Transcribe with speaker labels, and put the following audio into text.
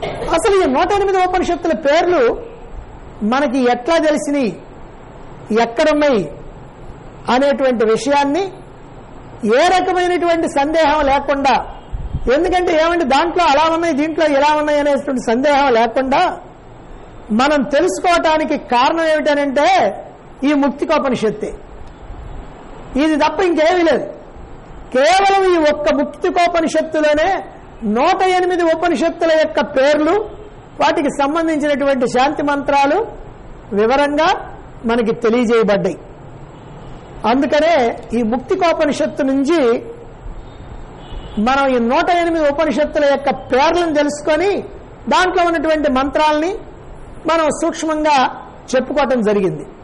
Speaker 1: అసలు ఈ నూట ఎనిమిది ఉపనిషత్తుల పేర్లు మనకి ఎట్లా తెలిసినాయి ఎక్కడున్నాయి అనేటువంటి విషయాన్ని ఏ రకమైనటువంటి సందేహం లేకుండా ఎందుకంటే ఏమంటే దాంట్లో అలా ఉన్నాయి దీంట్లో ఇలా ఉన్నాయి అనేటువంటి సందేహం లేకుండా మనం తెలుసుకోవటానికి కారణం ఏమిటనంటే ఈ ముక్తికోపనిషత్తే ఇది తప్ప ఇంకేమీ లేదు కేవలం ఈ ఒక్క ముక్తికోపనిషత్తులోనే నూట ఎనిమిది ఉపనిషత్తుల యొక్క పేర్లు వాటికి సంబంధించినటువంటి శాంతి మంత్రాలు వివరంగా మనకి తెలియజేయబడ్డాయి అందుకనే ఈ ముక్తికోపనిషత్తు నుంచి మనం ఈ నూట ఎనిమిది ఉపనిషత్తుల యొక్క పేర్లను తెలుసుకొని దాంట్లో ఉన్నటువంటి మంత్రాల్ని మనం సూక్ష్మంగా చెప్పుకోవటం జరిగింది